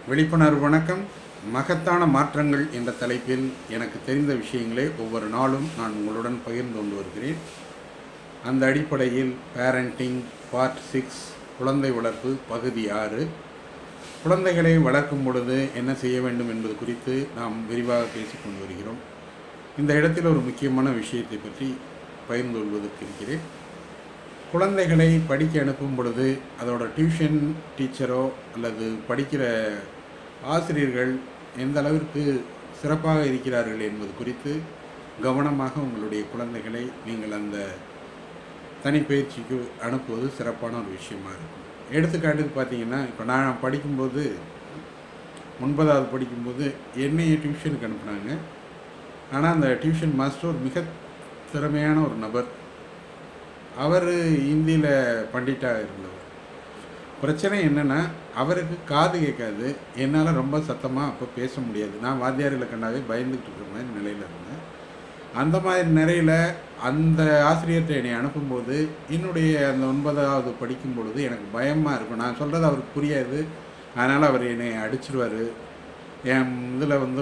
விழிப்புணர்வு வணக்கம் மகத்தான மாற்றங்கள் என்ற தலைப்பில் எனக்கு தெரிந்த விஷயங்களை ஒவ்வொரு நாளும் நான் உங்களுடன் பகிர்ந்து கொண்டு வருகிறேன் அந்த அடிப்படையில் பேரண்டிங் பார்ட் சிக்ஸ் குழந்தை வளர்ப்பு பகுதி ஆறு குழந்தைகளை வளர்க்கும் பொழுது என்ன செய்ய வேண்டும் என்பது குறித்து நாம் விரிவாக பேசிக்கொண்டு வருகிறோம் இந்த இடத்தில் ஒரு முக்கியமான விஷயத்தை பற்றி பகிர்ந்து கொள்வதற்கு இருக்கிறேன் குழந்தைகளை படிக்க அனுப்பும் பொழுது அதோட டியூஷன் டீச்சரோ அல்லது படிக்கிற ஆசிரியர்கள் எந்த அளவிற்கு சிறப்பாக இருக்கிறார்கள் என்பது குறித்து கவனமாக உங்களுடைய குழந்தைகளை நீங்கள் அந்த தனிப்பயிற்சிக்கு அனுப்புவது சிறப்பான ஒரு விஷயமா இருக்கும் எடுத்துக்காட்டுக்கு பார்த்தீங்கன்னா இப்போ நான் படிக்கும்போது ஒன்பதாவது படிக்கும்போது என்னைய டியூஷனுக்கு அனுப்புனாங்க ஆனால் அந்த டியூஷன் மாஸ்டர் ஒரு மிக திறமையான ஒரு நபர் அவர் இந்தியில் பண்டிட்டாக இருந்தவர் பிரச்சனை என்னென்னா அவருக்கு காது கேட்காது என்னால் ரொம்ப சத்தமாக அப்போ பேச முடியாது நான் வாத்தியார்களை கண்டாவே பயந்துக்கிட்டு இருக்கிற மாதிரி நிலையில் இருந்தேன் அந்த மாதிரி நிலையில் அந்த ஆசிரியர்கிட்ட என்னை அனுப்பும்போது என்னுடைய அந்த ஒன்பதாவது படிக்கும் பொழுது எனக்கு பயமாக இருக்கும் நான் சொல்கிறது அவருக்கு புரியாது அதனால் அவர் என்னை அடிச்சிருவார் என் இதில் வந்து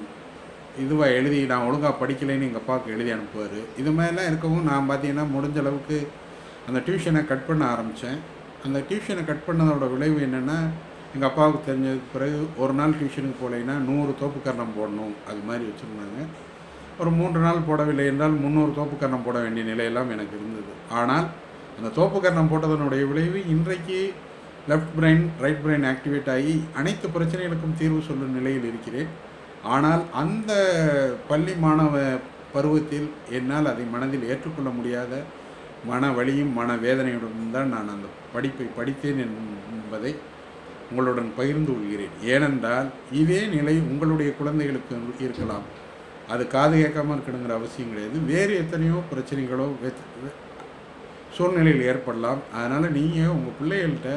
இதுவாக எழுதி நான் ஒழுங்காக படிக்கலைன்னு எங்கள் அப்பாவுக்கு எழுதி அனுப்புவார் இது மாதிரிலாம் இருக்கவும் நான் பார்த்தீங்கன்னா முடிஞ்ச அளவுக்கு அந்த டியூஷனை கட் பண்ண ஆரம்பித்தேன் அந்த டியூஷனை கட் பண்ணதோட விளைவு என்னென்னா எங்கள் அப்பாவுக்கு தெரிஞ்சதுக்கு பிறகு ஒரு நாள் டியூஷனுக்கு போகலைன்னா நூறு தோப்புக்கரணம் போடணும் அது மாதிரி வச்சுருந்தாங்க ஒரு மூன்று நாள் போடவில்லை என்றால் முந்நூறு தோப்புக்கரணம் போட வேண்டிய நிலையெல்லாம் எனக்கு இருந்தது ஆனால் அந்த தோப்புக்கரணம் போட்டதனுடைய விளைவு இன்றைக்கு left brain right brain activate ஆகி அனைத்து பிரச்சனைகளுக்கும் தீர்வு சொல்லும் நிலையில் இருக்கிறேன் ஆனால் அந்த பள்ளி மாணவ பருவத்தில் என்னால் அதை மனதில் ஏற்றுக்கொள்ள முடியாத மன வலியும் மன வேதனையுடன் தான் நான் அந்த படிப்பை படித்தேன் என்பதை உங்களுடன் பகிர்ந்து கொள்கிறேன் ஏனென்றால் இதே நிலை உங்களுடைய குழந்தைகளுக்கு இருக்கலாம் அது காது கேட்காமல் இருக்கணுங்கிற அவசியம் கிடையாது வேறு எத்தனையோ பிரச்சனைகளோ சூழ்நிலையில் ஏற்படலாம் அதனால் நீங்கள் உங்கள் பிள்ளைகள்கிட்ட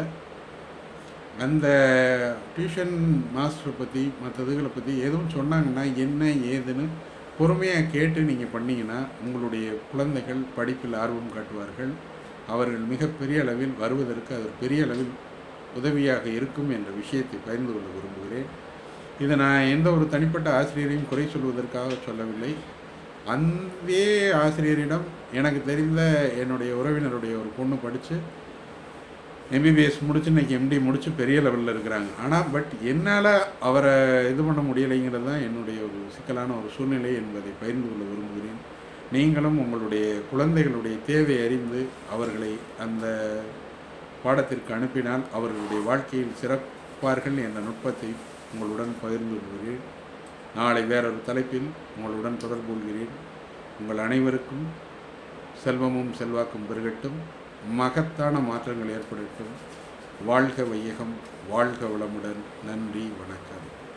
அந்த டியூஷன் மாஸ்டரை பற்றி மற்ற இதுகளை பற்றி எதுவும் சொன்னாங்கன்னா என்ன ஏதுன்னு பொறுமையாக கேட்டு நீங்கள் பண்ணிங்கன்னா உங்களுடைய குழந்தைகள் படிப்பில் ஆர்வம் காட்டுவார்கள் அவர்கள் மிகப்பெரிய அளவில் வருவதற்கு அது பெரிய அளவில் உதவியாக இருக்கும் என்ற விஷயத்தை பகிர்ந்து கொள்ள விரும்புகிறேன் இதை நான் எந்த ஒரு தனிப்பட்ட ஆசிரியரையும் குறை சொல்வதற்காக சொல்லவில்லை அந்த ஆசிரியரிடம் எனக்கு தெரிந்த என்னுடைய உறவினருடைய ஒரு பொண்ணு படித்து எம்பிபிஎஸ் முடிச்சு இன்றைக்கி எம்டி முடித்து பெரிய லெவலில் இருக்கிறாங்க ஆனால் பட் என்னால் அவரை இது பண்ண முடியலைங்கிறது தான் என்னுடைய ஒரு சிக்கலான ஒரு சூழ்நிலை என்பதை பகிர்ந்து கொள்ள விரும்புகிறேன் நீங்களும் உங்களுடைய குழந்தைகளுடைய தேவை அறிந்து அவர்களை அந்த பாடத்திற்கு அனுப்பினால் அவர்களுடைய வாழ்க்கையில் சிறப்பார்கள் என்ற நுட்பத்தை உங்களுடன் பகிர்ந்து கொள்கிறேன் நாளை வேறொரு தலைப்பில் உங்களுடன் தொடர்பு கொள்கிறேன் உங்கள் அனைவருக்கும் செல்வமும் செல்வாக்கும் பெருகட்டும் மகத்தான மாற்றங்கள் ஏற்படட்டும் வாழ்க வையகம் வாழ்க வளமுடன் நன்றி வணக்கம்